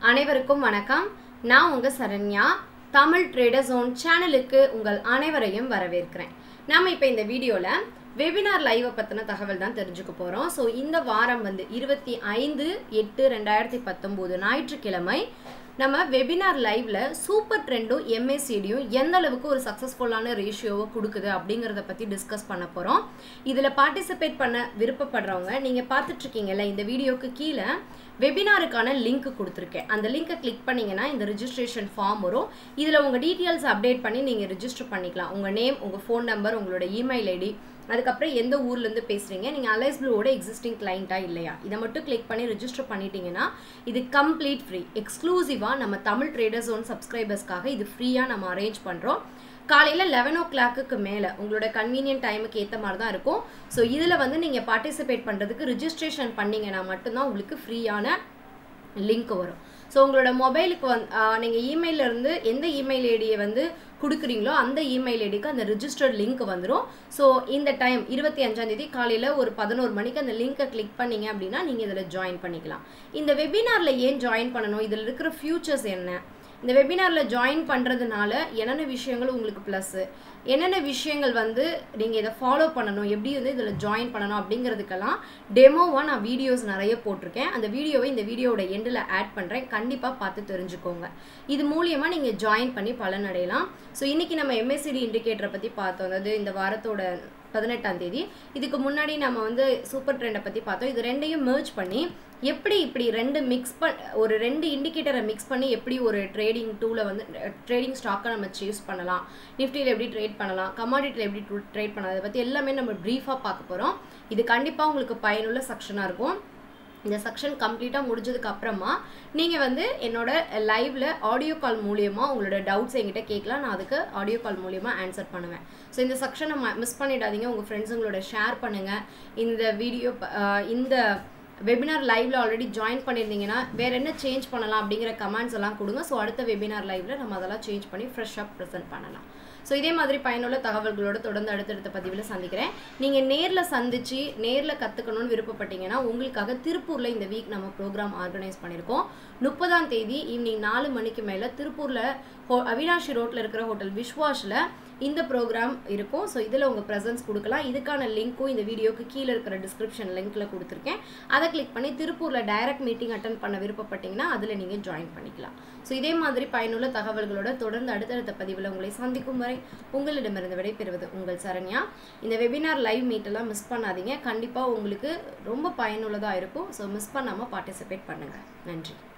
அனைவருக்கும் வணக்கம் நான் உங்க சரண்யா தமிழ் ட்ரேடர் ஜோன் சேனலுக்கு உங்கள் அனைவரையும் வரவேற்கிறேன் நாம இப்போ இந்த வீடியோவில் வெபினார் லைவை பற்றின தகவல் தான் தெரிஞ்சுக்க போகிறோம் ஸோ இந்த வாரம் வந்து இருபத்தி ஐந்து எட்டு ரெண்டாயிரத்தி பத்தொம்போது ஞாயிற்றுக்கிழமை நம்ம வெபினார் லைவ்ல சூப்பர் ட்ரெண்டும் எம்ஏசிடியும் எந்த அளவுக்கு ஒரு சக்ஸஸ்ஃபுல்லான ரேஷியோவை கொடுக்குது அப்படிங்கிறத பற்றி டிஸ்கஸ் பண்ண போகிறோம் இதில் பார்ட்டிசிபேட் பண்ண விருப்பப்படுறவங்க நீங்கள் பார்த்துட்டு இருக்கீங்கல்ல இந்த வீடியோக்கு கீழே வெபினாருக்கான லிங்க் கொடுத்துருக்கேன் அந்த லிங்கை கிளிக் பண்ணீங்கன்னா இந்த ரிஜிஸ்ட்ரேஷன் ஃபார்ம் வரும் இதில் உங்கள் டீட்டெயில்ஸ் அப்டேட் பண்ணி நீங்கள் ரிஜிஸ்டர் பண்ணிக்கலாம் உங்கள் நேம் உங்கள் ஃபோன் நம்பர் உங்களோட இமெயில் ஐடி அதுக்கப்புறம் எந்த ஊர்லேருந்து பேசுகிறீங்க நீங்கள் அலைஸ் ப்ளூவோட எக்ஸிஸ்டிங் கிளைண்ட்டாக இல்லையா இதை மட்டும் கிளிக் பண்ணி ரிஜிஸ்டர் பண்ணிட்டீங்கன்னா இது கம்ப்ளீட் ஃப்ரீ எக்ஸ்க்ளூசிவாக நம்ம தமிழ் ட்ரேடர்ஸ் ஓன் சப்ஸ்கிரைபர்ஸ்க்காக இது ஃப்ரீயாக நம்ம அரேஞ்ச் பண்ணுறோம் காலையில் லெவன் ஓ கிளாக்குக்கு மேலே உங்களோட கன்வீனியன்ட் டைமுக்கு ஏற்ற மாதிரி தான் இருக்கும் ஸோ இதில் வந்து நீங்கள் பார்ட்டிசிபேட் பண்ணுறதுக்கு ரிஜிஸ்ட்ரேஷன் பண்ணிங்கன்னா மட்டும்தான் உங்களுக்கு ஃப்ரீயான லிங்க் வரும் ஸோ உங்களோட மொபைலுக்கு வந் நீங்கள் இமெயில இருந்து எந்த இமெயில் ஐடியை வந்து கொடுக்குறீங்களோ அந்த இமெயில் ஐடிக்கு அந்த ரிஜிஸ்டர்ட் லிங்க் வந்துடும் ஸோ இந்த டைம் இருபத்தி அஞ்சாந்தேதி காலையில் ஒரு பதினோரு மணிக்கு அந்த லிங்க்கை கிளிக் பண்ணீங்க அப்படின்னா நீங்கள் இதில் ஜாயின் பண்ணிக்கலாம் இந்த வெபினாரில் ஏன் ஜாயின் பண்ணணும் இதில் இருக்கிற ஃபியூச்சர்ஸ் என்ன இந்த வெபினாரில் ஜாயின் பண்ணுறதுனால என்னென்ன விஷயங்கள் உங்களுக்கு ப்ளஸ்ஸு என்னென்ன விஷயங்கள் வந்து நீங்கள் இதை ஃபாலோ பண்ணணும் எப்படி வந்து இதில் ஜாயின் பண்ணணும் அப்படிங்கிறதுக்கெல்லாம் டெமோவாக நான் வீடியோஸ் நிறைய போட்டிருக்கேன் அந்த வீடியோவை இந்த வீடியோவோட எண்டில் ஆட் பண்ணுறேன் கண்டிப்பாக பார்த்து தெரிஞ்சுக்கோங்க இது மூலியமாக நீங்கள் ஜாயின் பண்ணி பலனடையலாம் ஸோ இன்றைக்கி நம்ம எம்எஸ்சிடி இண்டிகேட்டரை பற்றி பார்த்தோம் அதாவது இந்த வாரத்தோட பதினெட்டாம் தேதி இதுக்கு முன்னாடி நம்ம வந்து சூப்பர் ட்ரெண்டை பற்றி பார்த்தோம் இது ரெண்டையும் மேர்ஜ் பண்ணி எப்படி இப்படி ரெண்டு மிக்ஸ் பண் ஒரு ரெண்டு இண்டிகேட்டரை மிக்ஸ் பண்ணி எப்படி ஒரு ட்ரேடிங் டூவில் வந்து ட்ரேடிங் ஸ்டாக்கை நம்ம சூஸ் பண்ணலாம் நிஃப்டியில் எப்படி ட்ரேட் பண்ணலாம் கமாடிட்டியில் எப்படி ட்ரேட் பண்ணலாம் அதை பற்றி எல்லாமே நம்ம ப்ரீஃபாக பார்க்க போகிறோம் இது கண்டிப்பாக உங்களுக்கு பயனுள்ள செக்ஷனாக இருக்கும் இந்த செக்ஷன் கம்ப்ளீட்டாக முடிஞ்சதுக்கு அப்புறமா நீங்கள் வந்து என்னோட லைவில் ஆடியோ கால் மூலியமாக உங்களோட டவுட்ஸ் என்கிட்ட கேட்கலாம் நான் அதுக்கு ஆடியோ கால் மூலியமாக ஆன்சர் பண்ணுவேன் ஸோ இந்த செக்ஷனை மிஸ் பண்ணிடாதீங்க உங்கள் ஃப்ரெண்ட்ஸுங்களோட ஷேர் பண்ணுங்கள் இந்த வீடியோ இந்த வெபினார் லைவ்ல ஆல்ரெடி ஜாயின் பண்ணியிருந்தீங்கன்னா வேற என்ன சேஞ்ச் பண்ணலாம் அப்படிங்கிற கமெண்ட்ஸ் எல்லாம் கொடுங்க ஸோ அடுத்த வெபினார் லைவ்ல நம்ம அதெல்லாம் சேஞ்ச் பண்ணி ஃப்ரெஷ்ஷாக ப்ரெசென்ட் பண்ணலாம் ஸோ இதே மாதிரி பயனுள்ள தகவல்களோட தொடர்ந்து அடுத்தடுத்த பதிவில் சந்திக்கிறேன் நீங்கள் நேரில் சந்திச்சு நேரில் கற்றுக்கணும்னு விருப்பப்பட்டீங்கன்னா உங்களுக்காக திருப்பூரில் இந்த வீக் நம்ம ப்ரோக்ராம் ஆர்கனைஸ் பண்ணியிருக்கோம் முப்பதாம் தேதி ஈவினிங் நாலு மணிக்கு மேலே திருப்பூரில் ஹோ அவினாஷி ரோட்டில் இருக்கிற ஹோட்டல் விஸ்வாஷில் இந்த ப்ரோக்ராம் இருக்கும் ஸோ இதில் உங்கள் ப்ரெசன்ஸ் கொடுக்கலாம் இதுக்கான லிங்க்கும் இந்த வீடியோக்கு கீழே இருக்கிற டிஸ்கிரிப்ஷன் லிங்க்கில் கொடுத்துருக்கேன் அதை கிளிக் பண்ணி திருப்பூரில் டைரக்ட் மீட்டிங் அட்டன் பண்ண விருப்பப்பட்டீங்கன்னா அதில் நீங்கள் ஜாயின் பண்ணிக்கலாம் ஸோ இதே மாதிரி பயனுள்ள தகவல்களோட தொடர்ந்து அடுத்தடுத்த பதிவில் உங்களை சந்திக்கும் வரை உங்களிடமிருந்து விடைபெறுவது உங்கள் சரண்யா இந்த வெபினார் லைவ் மீட்டெல்லாம் மிஸ் பண்ணாதீங்க கண்டிப்பாக உங்களுக்கு ரொம்ப பயனுள்ளதாக இருக்கும் ஸோ மிஸ் பண்ணாமல் பார்ட்டிசிபேட் பண்ணுங்கள் நன்றி